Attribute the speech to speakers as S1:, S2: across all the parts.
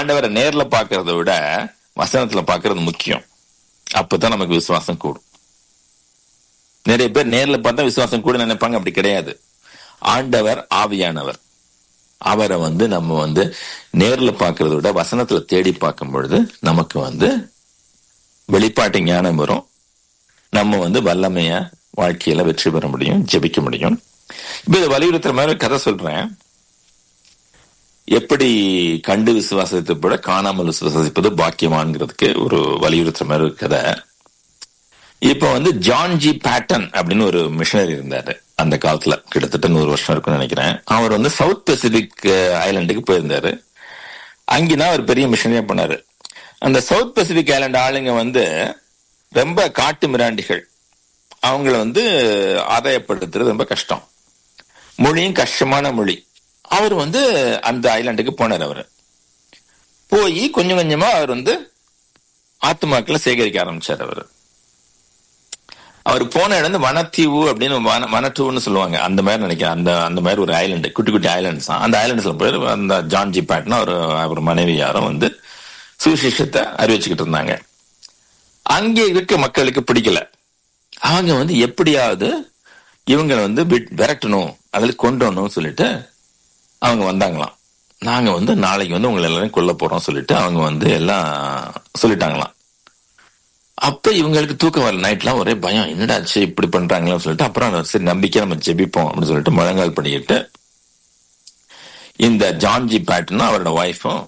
S1: ஆண்டவரை நேர்ல பாக்குறத விட வசனத்துல பாக்குறது முக்கியம் அப்பதான் நமக்கு விசுவாசம் கூடும் நிறைய பேர் நேர்ல பார்த்தா விசுவாசம் கூட நினைப்பாங்க அப்படி கிடையாது ஆண்டவர் ஆவியானவர் அவரை வந்து நம்ம வந்து நேர்ல பாக்குறத விட வசனத்துல தேடி பார்க்கும் பொழுது நமக்கு வந்து வெளிப்பாட்டு ஞானம் வரும் நம்ம வந்து வல்லமையா வாழ்க்கையில வெற்றி பெற முடியும் ஜெபிக்க முடியும் இப்ப இதை வலியுறுத்துற மாதிரி ஒரு கதை சொல்றேன் எப்படி கண்டு விசுவாசத்தை விட காணாமல் விசுவாசிப்பது பாக்கியமான்ங்கிறதுக்கு ஒரு வலியுறுத்துற மாதிரி ஒரு கதை இப்ப வந்து ஜான் ஜி பேட்டன் அப்படின்னு ஒரு மிஷனரி இருந்தாரு அந்த காலத்துல கிட்டத்தட்ட நூறு வருஷம் இருக்கும்னு நினைக்கிறேன் அவர் வந்து சவுத் பசிபிக் ஐலண்டுக்கு போயிருந்தாரு அங்கதான் அவர் பெரிய மிஷனரியா பண்ணாரு அந்த சவுத் பசிபிக் ஐலாண்ட் ஆளுங்க வந்து ரொம்ப காட்டு மிராண்டிகள் அவங்கள வந்து ஆதாயப்படுத்துறது ரொம்ப கஷ்டம் மொழியும் கஷ்டமான மொழி அவர் வந்து அந்த ஐலாண்டுக்கு போனார் அவர் போய் கொஞ்சம் கொஞ்சமா அவர் வந்து ஆத்துமாக்களை சேகரிக்க ஆரம்பிச்சார் அவர் அவர் போன இடம் வந்து வனத்தீவு அப்படின்னு வன வனத்தீவுன்னு சொல்லுவாங்க அந்த மாதிரி நினைக்கிறேன் அந்த அந்த மாதிரி ஒரு ஐலண்டு குட்டி குட்டி ஐலண்ட்ஸ் தான் அந்த ஐலண்ட்ஸ்ல போய் அந்த ஜான் ஜி பேட்னா ஒரு அவர் மனைவி யாரும் வந்து சுவிசேஷத்தை அறிவிச்சுக்கிட்டு இருந்தாங்க அங்கே இருக்க மக்களுக்கு பிடிக்கல அவங்க வந்து எப்படியாவது இவங்களை வந்து விட்- விரட்டணும் அதில் கொண்டு வரணும்னு சொல்லிட்டு அவங்க வந்தாங்களாம் நாங்க வந்து நாளைக்கு வந்து உங்களை எல்லாரும் கொல்ல போறோம் சொல்லிட்டு அவங்க வந்து எல்லாம் சொல்லிட்டாங்களாம் அப்ப இவங்களுக்கு தூக்கம் வரல நைட்லாம் ஒரே பயம் என்னடாச்சு இப்படி பண்றாங்களோன்னு சொல்லிட்டு அப்புறம் சரி நம்பிக்கை நம்ம ஜெபிப்போம் அப்படின்னு சொல்லிட்டு முழங்கால் பண்ணிக்கிட்டு இந்த ஜான்ஜி பேட்னும் அவரோட ஒய்ஃபும்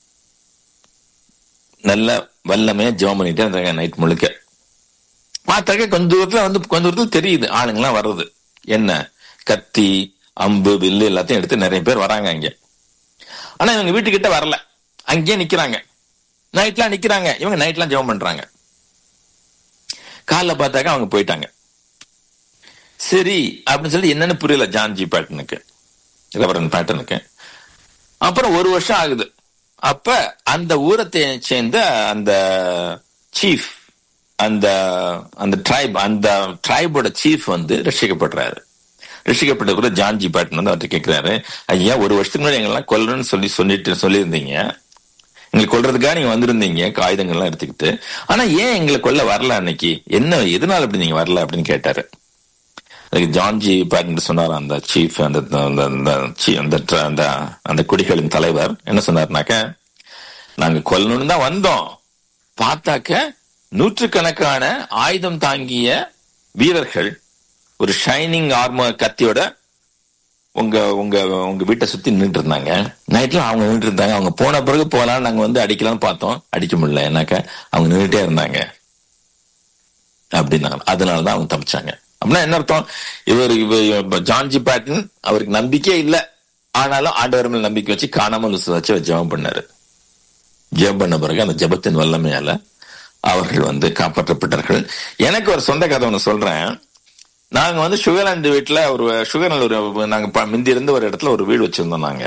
S1: நல்ல வல்லமையா ஜெபம் பண்ணிட்டே இருந்தாங்க நைட் முழுக்க பார்த்தாக்க கொஞ்ச தூரத்துல வந்து கொஞ்ச தூரத்துல தெரியுது ஆளுங்கெல்லாம் வர்றது என்ன கத்தி அம்பு வில்லு எல்லாத்தையும் எடுத்து நிறைய பேர் வராங்க அங்க ஆனா இவங்க வீட்டுக்கிட்ட வரல அங்கேயே நிக்கிறாங்க நைட்லாம் நிக்கிறாங்க இவங்க நைட்லாம் ஜெபம் பண்றாங்க காலைல பார்த்தாக்க அவங்க போயிட்டாங்க சரி அப்படின்னு சொல்லி என்னன்னு புரியல ஜான்ஜி பேட்டனுக்கு ரெவரன் பேட்டனுக்கு அப்புறம் ஒரு வருஷம் ஆகுது அப்ப அந்த ஊரத்தை சேர்ந்த அந்த சீஃப் அந்த அந்த ட்ரைப் அந்த ட்ரைபோட சீஃப் வந்து ரசிக்கப்படுறாரு ரசிக்கப்பட்ட கூட ஜான்ஜி பேட்டன் வந்து அவர்கிட்ட கேட்கிறாரு ஐயா ஒரு வருஷத்துக்கு முன்னாடி எங்கெல்லாம் கொல்லணும்னு சொல்லி சொல்லிட்டு சொல்லியிருந்தீங்க எங்களை கொல்றதுக்காக நீங்க வந்திருந்தீங்க காகிதங்கள்லாம் எடுத்துக்கிட்டு ஆனா ஏன் எங்களை கொல்ல வரல அன்னைக்கு என்ன எதனால அப்படி நீங்க வரல அப்படின்னு கேட்டாரு அதுக்கு ஜான்ஜி பேட்டன் சொன்னார் அந்த சீஃப் அந்த அந்த அந்த chi- அந்த tra- அந்த அந்த குடிகளின் தலைவர் என்ன சொன்னார்னாக்க நாங்க கொல்லணும்னு தான் வந்தோம் பார்த்தாக்க நூற்றுக்கணக்கான ஆயுதம் தாங்கிய வீரர்கள் ஒரு ஷைனிங் ஆர்மர் கத்தியோட உங்க உங்க உங்க வீட்டை சுத்தி நின்றுட்டு இருந்தாங்க நைட்ல அவங்க நின்றுட்டு இருந்தாங்க அவங்க போன பிறகு போலாம் நாங்க வந்து அடிக்கலாம்னு பார்த்தோம் அடிக்க முடியல ஏன்னாக்க அவங்க நின்றுட்டே இருந்தாங்க அப்படின்னாங்க அதனாலதான் அவங்க தப்பிச்சாங்க அப்படின்னா என்ன அர்த்தம் இவர் இவர் ஜான்ஜி பேட்டன் அவருக்கு நம்பிக்கையே இல்ல ஆனாலும் ஆண்டவர் மேல் நம்பிக்கை வச்சு காணாமல் வச்சு அவர் ஜெபம் பண்ணாரு ஜெபம் பண்ண பிறகு அந்த ஜெபத்தின் வல்லமையால அவர்கள் வந்து காப்பாற்றப்பட்டார்கள் எனக்கு ஒரு சொந்த கதை ஒன்று சொல்றேன் நாங்க வந்து சுகர்லாந்து வீட்டுல ஒரு சுகர்லாந்து ஒரு நாங்க ப- முந்தி இருந்து ஒரு இடத்துல ஒரு வீடு வச்சிருந்தோம் நாங்க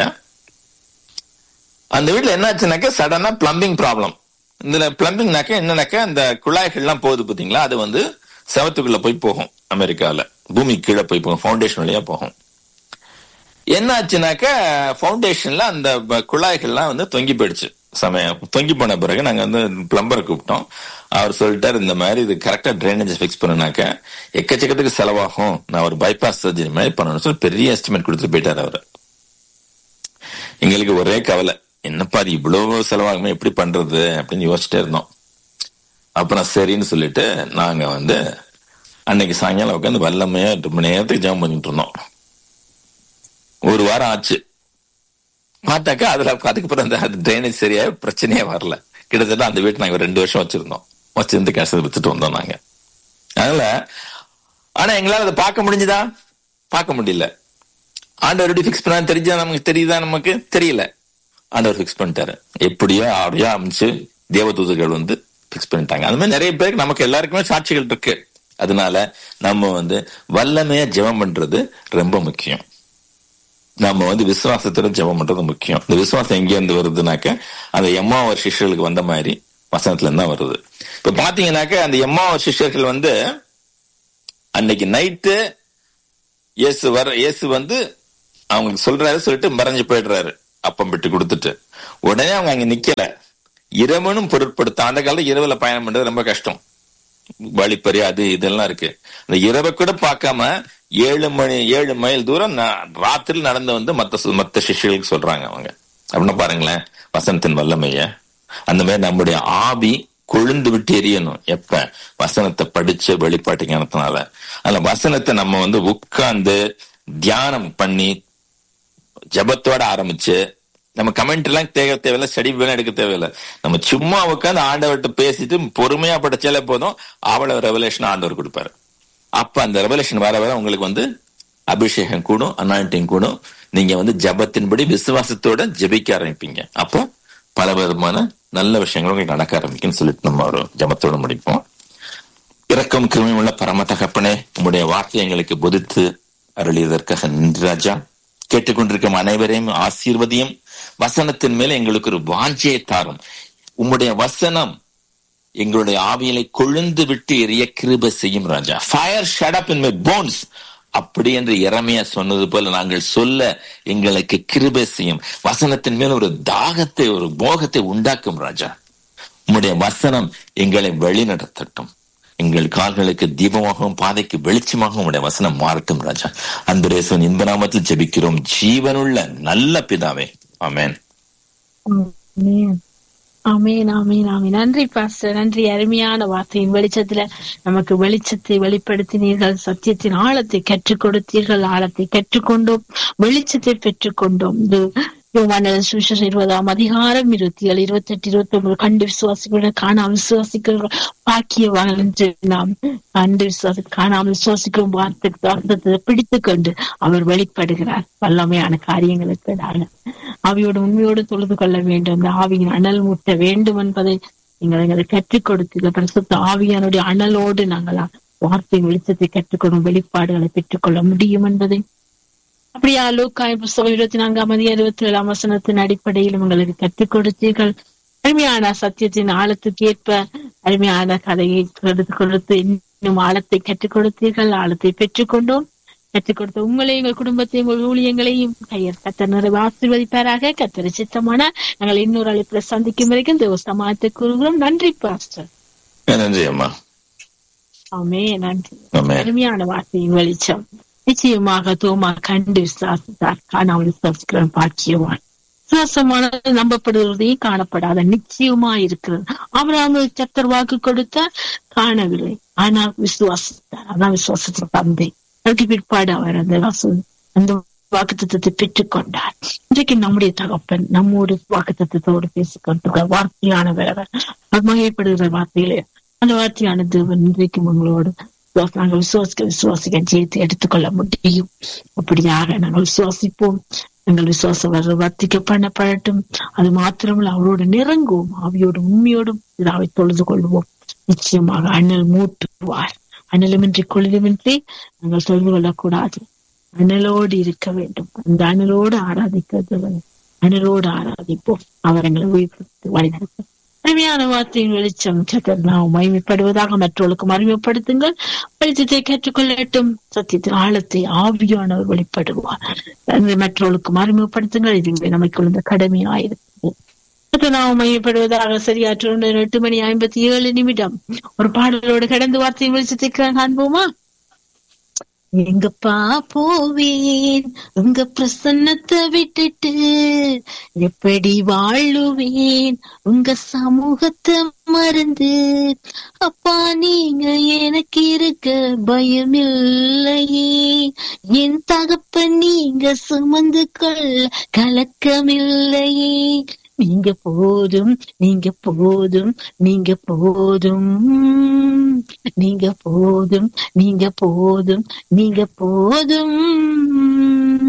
S1: அந்த வீட்டுல என்ன ஆச்சுனாக்க சடனா பிளம்பிங் ப்ராப்ளம் இந்த பிளம்பிங்னாக்க என்னன்னாக்க அந்த குழாய்கள்லாம் போகுது பாத்தீங்களா அது வந்து செவத்துக்குள்ள போய் போகும் அமெரிக்கால பூமி கீழே போய் போகும் ஃபவுண்டேஷன் வழியா போகும் என்ன ஆச்சுனாக்க ஃபவுண்டேஷன்ல அந்த ப- குழாய்கள்லாம் வந்து தொங்கி போயிடுச்சு சமயம் தொங்கி போன பிறகு நாங்க வந்து பிளம்பரை கூப்பிட்டோம் அவர் சொல்லிட்டாரு இந்த மாதிரி இது கரெக்டா ட்ரைனேஜ் ஃபிக்ஸ் பண்ணுனாக்க எக்கச்சக்கத்துக்கு செலவாகும் நான் ஒரு பைபாஸ் சர்ஜரி மாதிரி பண்ணணும்னு சொல்லி பெரிய எஸ்டிமேட் கொடுத்துட்டு போயிட்டாரு அவர் எங்களுக்கு ஒரே கவலை என்னப்பா அது இவ்வளவு செலவாகுமே எப்படி பண்றது அப்படின்னு யோசிச்சுட்டே இருந்தோம் அப்புறம் சரின்னு சொல்லிட்டு நாங்க வந்து அன்னைக்கு சாயங்காலம் உட்காந்து வல்லமையா ரொம்ப நேரத்துக்கு ஜாம் பண்ணிட்டு இருந்தோம் ஒரு வாரம் ஆச்சு பார்த்தாக்கா அதுல அதுக்கு பிறகு அந்த ட்ரைனேஜ் சரியா பிரச்சனையே வரல கிட்டத்தட்ட அந்த வீட்டை நாங்க ரெண்டு வருஷம் வச்சிருந்தோம் வச்சிருந்து கேஸ் வித்துட்டு வந்தோம் நாங்க அதனால ஆனா எங்களால அதை பார்க்க முடிஞ்சுதா பார்க்க முடியல ஆண்டவர் எப்படி ஃபிக்ஸ் பண்ணா தெரிஞ்சா நமக்கு தெரியுதா நமக்கு தெரியல ஆண்டவர் ஃபிக்ஸ் பண்ணிட்டாரு எப்படியோ அப்படியோ அமைச்சு தேவதூதர்கள் வந்து ஃபிக்ஸ் பண்ணிட்டாங்க அந்த மாதிரி நிறைய பேருக்கு நமக்கு எல்லாருக்குமே சாட்சிகள் இருக்கு அதனால நம்ம வந்து வல்லமையா ஜெபம் பண்றது ரொம்ப முக்கியம் நம்ம வந்து விசுவாசத்தோட ஜெபம் பண்றது முக்கியம் இந்த விசுவாசம் எங்க இருந்து வருதுனாக்க அந்த எம்மாவர் சிஷ்யர்களுக்கு வந்த மாதிரி வசனத்துல இருந்து தான் வருது இப்ப பாத்தீங்கன்னாக்க அந்த எம்மாவர் சிஷ்யர்கள் வந்து அன்னைக்கு நைட்டு இயேசு வர இயேசு வந்து அவங்களுக்கு சொல்றாரு சொல்லிட்டு மறைஞ்சு போயிடுறாரு அப்பம் விட்டு கொடுத்துட்டு உடனே அவங்க அங்க நிக்கல இரவனும் பொருட்படுத்த அந்த காலத்துல இரவுல பயணம் பண்றது ரொம்ப கஷ்டம் வழிப்பறி அது இதெல்லாம் இருக்கு அந்த இரவை கூட பார்க்காம ஏழு மணி ஏழு மைல் தூரம் ராத்திரி நடந்து வந்து மத்த மத்த சிஷ்யர்களுக்கு சொல்றாங்க அவங்க அப்படின்னா பாருங்களேன் வசனத்தின் வல்லமைய அந்த மாதிரி நம்முடைய ஆவி கொழுந்து விட்டு எரியணும் எப்ப வசனத்தை படிச்சு வெளிப்பாட்டு ஞானத்தினால அந்த வசனத்தை நம்ம வந்து உட்கார்ந்து தியானம் பண்ணி ஜபத்தோட ஆரம்பிச்சு நம்ம கமெண்ட் எல்லாம் தேவை தேவையில்ல ஸ்டடி வேலை எடுக்க தேவையில்லை நம்ம சும்மா உட்காந்து ஆண்டவர்கிட்ட பேசிட்டு பொறுமையா படிச்சாலே போதும் அவளை ரெவலேஷன் ஆண்டவர் கொடுப்பாரு அப்ப அந்த ரெவலேஷன் வர வர உங்களுக்கு வந்து அபிஷேகம் கூடும் அனாயிண்டிங் கூடும் நீங்க வந்து ஜபத்தின்படி விசுவாசத்தோட ஜபிக்க ஆரம்பிப்பீங்க அப்போ பல விதமான நல்ல விஷயங்கள் உங்களுக்கு நடக்க ஆரம்பிக்கும்னு சொல்லிட்டு நம்ம ஒரு ஜபத்தோட முடிப்போம் இறக்கம் கிருமி உள்ள பரம தகப்பனே உங்களுடைய வார்த்தை எங்களுக்கு பொதித்து அருளியதற்காக நன்றி ராஜா கேட்டுக்கொண்டிருக்கும் அனைவரையும் ஆசீர்வதியும் வசனத்தின் மேல எங்களுக்கு ஒரு வாஞ்சையை தாரும் உம்முடைய வசனம் எங்களுடைய ஆவியலை கொழுந்து விட்டு எரிய கிருப செய்யும் ராஜா fire shut in my bones அப்படி என்று இறமையா சொன்னது போல நாங்கள் சொல்ல எங்களுக்கு கிருபை செய்யும் வசனத்தின் மேல் ஒரு தாகத்தை ஒரு போகத்தை உண்டாக்கும் ராஜா உம்முடைய வசனம் எங்களை வழி நடத்தட்டும் எங்கள் கால்களுக்கு தீபமாகவும் பாதைக்கு வெளிச்சமாகவும் உடைய வசனம் மாறட்டும் ராஜா அந்த ரேசன் இன்ப நாமத்தில் ஜெபிக்கிறோம் ஜீவனுள்ள நல்ல பிதாவே ஆமேன்
S2: ஆமேன் ஆமேன் ஆமேன் நன்றி பாஸ்டர் நன்றி அருமையான வார்த்தையின் வெளிச்சத்துல நமக்கு வெளிச்சத்தை வெளிப்படுத்தினீர்கள் சத்தியத்தின் ஆழத்தை கற்றுக் கொடுத்தீர்கள் ஆழத்தை கற்றுக்கொண்டோம் வெளிச்சத்தை பெற்றுக்கொண்டோம் இது சுவிசேஷம் இருபதாம் அதிகாரம் இருபத்தி ஏழு இருபத்தி எட்டு இருபத்தி ஒன்பது கண்டு விசுவாசிக்கிறோம் காணாமல் விசுவாசிக்கிறோம் பாக்கியவான் என்று நாம் கண்டு விசுவாசி காணாமல் விசுவாசிக்கிறோம் வார்த்தை வார்த்தத்தை பிடித்து கொண்டு அவர் வெளிப்படுகிறார் வல்லமையான காரியங்களுக்கு ஆவியோடு உண்மையோடு தொழுது கொள்ள வேண்டும் அந்த ஆவியின் அனல் மூட்ட வேண்டும் என்பதை நீங்கள் எங்களை கற்றுக் கொடுத்தீங்க பிரசுத்த ஆவியானுடைய அனலோடு நாங்கள் வார்த்தையின் வெளிச்சத்தை கற்றுக்கொள்ளும் வெளிப்பாடுகளை பெற்றுக்கொள்ள முடியும் என்பதை அப்படியா லூக்காய் புஸ்தகம் இருபத்தி நான்காம் அதிகாரம் இருபத்தி ஏழாம் வசனத்தின் அடிப்படையில் உங்களுக்கு கற்றுக் கொடுத்தீர்கள் அருமையான சத்தியத்தின் ஆழத்துக்கு ஏற்ப அருமையான கதையை கொடுத்து கொடுத்து இன்னும் ஆழத்தை கற்றுக் கொடுத்தீர்கள் ஆழத்தை பெற்றுக்கொண்டோம் கற்றுக் கொடுத்த உங்களை எங்கள் குடும்பத்தையும் உங்கள் ஊழியங்களையும் கையர் கத்தர் நிறைவு ஆசீர்வதிப்பாராக கத்தரை சித்தமான நாங்கள் இன்னொரு அழைப்புல சந்திக்கும் வரைக்கும் தேவஸ்தமானத்தை கூறுகிறோம் நன்றி பாஸ்டர்
S1: நன்றி அம்மா
S2: ஆமே நன்றி அருமையான வார்த்தையின் வெளிச்சம் நிச்சயமாக தோமா கண்டு விசுவாசித்தார் காணாமல் விசுவாசிக்கிறவன் பாக்கியவான் விசுவாசமானது நம்பப்படுவதையும் காணப்படாத நிச்சயமா இருக்கிறது அவராம சத்தர் வாக்கு கொடுத்த காணவில்லை ஆனால் விசுவாசித்தார் அதான் விசுவாசத்தின் தந்தை அதுக்கு பிற்பாடு அவர் அந்த அந்த வாக்கு தத்துவத்தை பெற்றுக் கொண்டார் இன்றைக்கு நம்முடைய தகப்பன் நம்மோடு வாக்கு தத்துவத்தோடு பேசிக் கொண்டிருக்கிறார் வார்த்தையானவர் மகிழ்ப்படுகிற வார்த்தையிலே அந்த வார்த்தையான தேவன் இன்றைக்கு உங்களோடு நாங்கள் விசுவாசிக்க விசுவாசிக்க ஜெயித்து எடுத்துக்கொள்ள முடியும் அப்படியாக நாங்கள் விசுவாசிப்போம் எங்கள் விசுவாசம் வர வர்த்திக்க பண்ணப்படட்டும் அது மாத்திரமல்ல அவரோடு நெருங்குவோம் ஆவியோடும் உண்மையோடும் இதாவை தொழுது கொள்வோம் நிச்சயமாக அண்ணல் மூட்டுவார் அனலுமின்றி குளிருமின்றி நாங்கள் தொழுது கொள்ளக்கூடாது அனலோடு இருக்க வேண்டும் அந்த அனலோடு ஆராதிக்கிறது அனலோடு ஆராதிப்போம் அவர் எங்களை உயிர்ப்பித்து வழிநடத்தும் அருமையான வார்த்தையின் வெளிச்சம் சத்தர் நாம் மகிமைப்படுவதாக மற்றவர்களுக்கும் அறிமுகப்படுத்துங்கள் வெளிச்சத்தை கற்றுக்கொள்ளட்டும் சத்தியத்தின் ஆழத்தை ஆவியானவர் வெளிப்படுவார் மற்றவர்களுக்கும் அறிமுகப்படுத்துங்கள் இதுவே நமக்கு இந்த கடமையாயிருக்கிறது நாம் மையப்படுவதாக சரியாற்று எட்டு மணி ஐம்பத்தி ஏழு நிமிடம் ஒரு பாடலோடு கடந்து வார்த்தையின் வெளிச்சத்தை காண்போமா எங்கப்பா போவேன் உங்க பிரசன்னத்தை விட்டுட்டு எப்படி வாழுவேன் உங்க சமூகத்தை மறந்து அப்பா நீங்க எனக்கு இருக்க பயமில்லையே என் தகப்ப நீங்க சுமந்து கொள்ள கலக்கமில்லையே நீங்க போதும் நீங்க போதும் நீங்க போதும் நீங்க போதும் நீங்க போதும் நீங்க போதும்